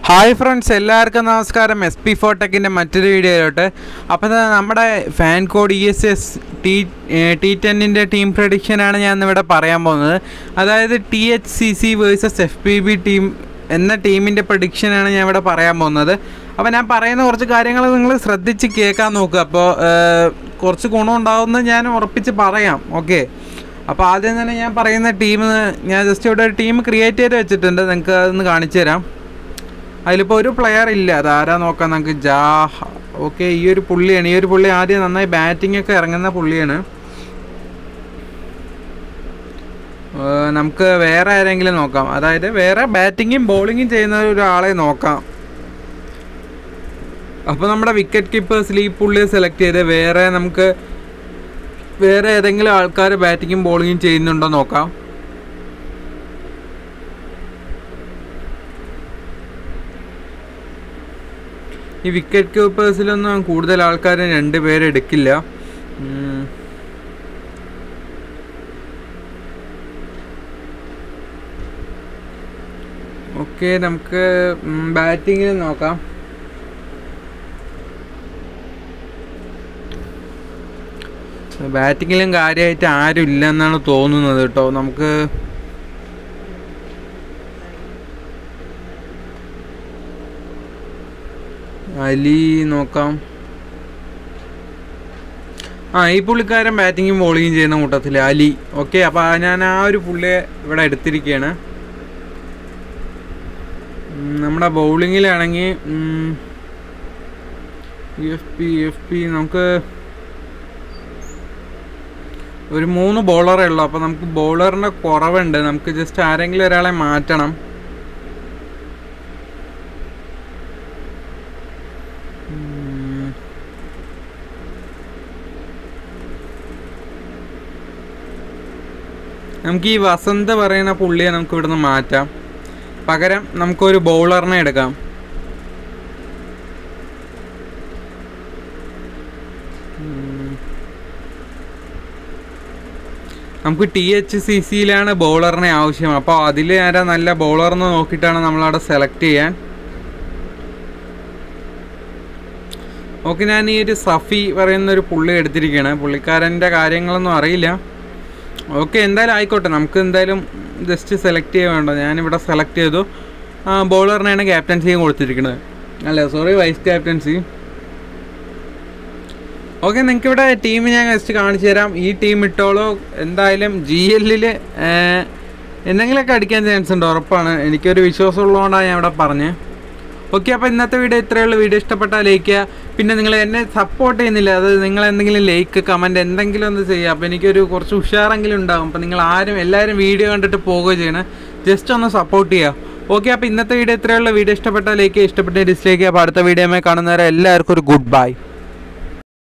Hi friends എല്ലാവർക്കും നമസ്കാരം S P ഫോട്ടെക്കിൻ്റെ മറ്റൊരു വീഡിയോയിലോട്ട് അപ്പോൾ ദാ നമ്മുടെ fan code E S S T T ടെന്നിൻ്റെ ടീം പ്രഡിക്ഷനാണ് ഞാൻ ഇവിടെ പറയാൻ പോകുന്നത് അതായത് T H C C versus F P B team എന്ന ടീമിൻ്റെ പ്രഡിക്ഷനാണ് ഞാൻ ഇവിടെ പറയാൻ പോകുന്നത് അപ്പോൾ ഞാൻ പറയുന്ന കുറച്ച് കാര്യങ്ങൾ നിങ്ങൾ ശ്രദ്ധിച്ച് കേൾക്കാൻ നോക്കുക അപ്പോൾ കുറച്ച് ഗുണമുണ്ടാവുമെന്ന് ഞാൻ ഉറപ്പിച്ച് പറയാം ഓക്കെ അപ്പോൾ ആദ്യം തന്നെ ഞാൻ പറയുന്ന ടീം ഞാൻ ജസ്റ്റ് ഇവിടെ ഒരു ടീം ക്രിയേറ്റ് ചെയ്ത് വെച്ചിട്ടുണ്ട് നിങ്ങൾക്ക് അതൊന്ന് കാണിച്ചു തരാം അതിലിപ്പോൾ ഒരു പ്ലെയർ ഇല്ല അതാരാ നോക്കാം നമുക്ക് ജാഹ ഓക്കെ ഈ ഒരു പുള്ളിയാണ് ഈ ഒരു പുള്ളി ആദ്യം നന്നായി ബാറ്റിംഗ് ഒക്കെ ഇറങ്ങുന്ന പുള്ളിയാണ് ഏർ നമുക്ക് വേറെ ആരെങ്കിലും നോക്കാം അതായത് വേറെ ബാറ്റിങ്ങും ബോളിങ്ങും ചെയ്യുന്ന ഒരാളെ നോക്കാം അപ്പോൾ നമ്മുടെ വിക്കറ്റ് കീപ്പേഴ്സിൽ ഈ പുള്ളിയെ സെലക്ട് ചെയ്ത് വേറെ നമുക്ക് വേറെ ഏതെങ്കിലും ആൾക്കാർ ബാറ്റിങ്ങും ബോളിങ്ങും ചെയ്യുന്നുണ്ടോ നോക്കാം ഈ വിക്കറ്റ് കീപ്പേഴ്സിലൊന്നും കൂടുതൽ ആൾക്കാർ രണ്ട് പേര് എടുക്കില്ല ഉം. ഓക്കെ നമുക്ക് ബാറ്റിങ്ങിൽ നോക്കാം ബാറ്റിങ്ങിലും കാര്യമായിട്ട് ആരും ഇല്ല എന്നാണ് തോന്നുന്നത് കേട്ടോ നമുക്ക് അലി നോക്കാം ആ ഈ പുള്ളിക്കാരൻ ബാറ്റിങ്ങും ബോളിങ്ങും ചെയ്യുന്ന കൂട്ടത്തിൽ അലി ഓക്കെ അപ്പോൾ ഞാൻ ആ ഒരു പുള്ളിയെ ഇവിടെ എടുത്തിരിക്കുകയാണ് ഉം, നമ്മുടെ ബൗളിങ്ങിലാണെങ്കിൽ എഫ് പി എഫ് പി നമുക്ക് ഒരു മൂന്ന് ബോളറേ ഉള്ളൂ അപ്പോൾ നമുക്ക് ബോളറിൻ്റെ കുറവുണ്ട് നമുക്ക് ജസ്റ്റ് ആരെങ്കിലും ഒരാളെ മാറ്റണം ഉം. നമുക്ക് ഈ വസന്ത് പറയുന്ന പുള്ളിയെ നമുക്ക് ഇവിടുന്ന് മാറ്റാം പകരം നമുക്കൊരു ബൗളറിനെ എടുക്കാം ഉം. നമുക്ക് ടി എച്ച് സി സിയിലാണ് ബൗളറിനെ ആവശ്യം അപ്പോൾ അതിൽ ആരാ നല്ല ബൗളർ എന്ന് നോക്കിയിട്ടാണ് നമ്മളവിടെ സെലക്ട് ചെയ്യാൻ ഓക്കെ ഞാൻ ഈ ഒരു സഫി പറയുന്ന ഒരു പുള്ളി എടുത്തിരിക്കുകയാണ് പുള്ളിക്കാരൻ്റെ കാര്യങ്ങളൊന്നും അറിയില്ല ഓക്കെ എന്തായാലും ആയിക്കോട്ടെ നമുക്ക് എന്തായാലും ജസ്റ്റ് സെലക്ട് ചെയ്യാൻ വേണ്ട ഞാനിവിടെ സെലക്ട് ചെയ്തു ബോളറിനാണ് ക്യാപ്റ്റൻസിയും കൊടുത്തിരിക്കുന്നത് അല്ല സോറി വൈസ് ക്യാപ്റ്റൻസി ഓക്കെ നിങ്ങൾക്ക് ഇവിടെ ടീം ഞാൻ ജസ്റ്റ് കാണിച്ചു തരാം ഈ ടീം ഇട്ടോളൂ എന്തായാലും ജി എല്ലിൽ എന്തെങ്കിലുമൊക്കെ അടിക്കാൻ ചാൻസ് ഉണ്ട് ഉറപ്പാണ് എനിക്കൊരു വിശ്വാസം ഉള്ളതുകൊണ്ടാണ് ഞാൻ ഇവിടെ പറഞ്ഞത് ഓക്കെ അപ്പോൾ ഇന്നത്തെ വീഡിയോ ഇത്രയേ ഉള്ളൂ വീഡിയോ ഇഷ്ടപ്പെട്ടാൽ ലൈക്ക് ചെയ്യുക പിന്നെ നിങ്ങൾ എന്നെ സപ്പോർട്ട് ചെയ്യുന്നില്ല അത് നിങ്ങൾ എന്തെങ്കിലും ലൈക്ക് കമൻറ്റ് എന്തെങ്കിലും ഒന്ന് ചെയ്യുക അപ്പോൾ എനിക്കൊരു കുറച്ച് ഉഷാറെങ്കിലും ഉണ്ടാകും അപ്പോൾ നിങ്ങൾ ആരും എല്ലാവരും വീഡിയോ കണ്ടിട്ട് പോവുകയോ ചെയ്യണം ജസ്റ്റ് ഒന്ന് സപ്പോർട്ട് ചെയ്യുക ഓക്കെ അപ്പോൾ ഇന്നത്തെ വീഡിയോ ഇത്രയേ ഉള്ളൂ വീഡിയോ ഇഷ്ടപ്പെട്ടാൽ ലൈക്ക് ചെയ്യുക ഇഷ്ടപ്പെട്ട ഡിസ്ലൈക്ക് ചെയ്യുക അപ്പോൾ അടുത്ത വീഡിയോ കാണുന്നവരെ എല്ലാവർക്കും ഒരു ഗുഡ് ബൈ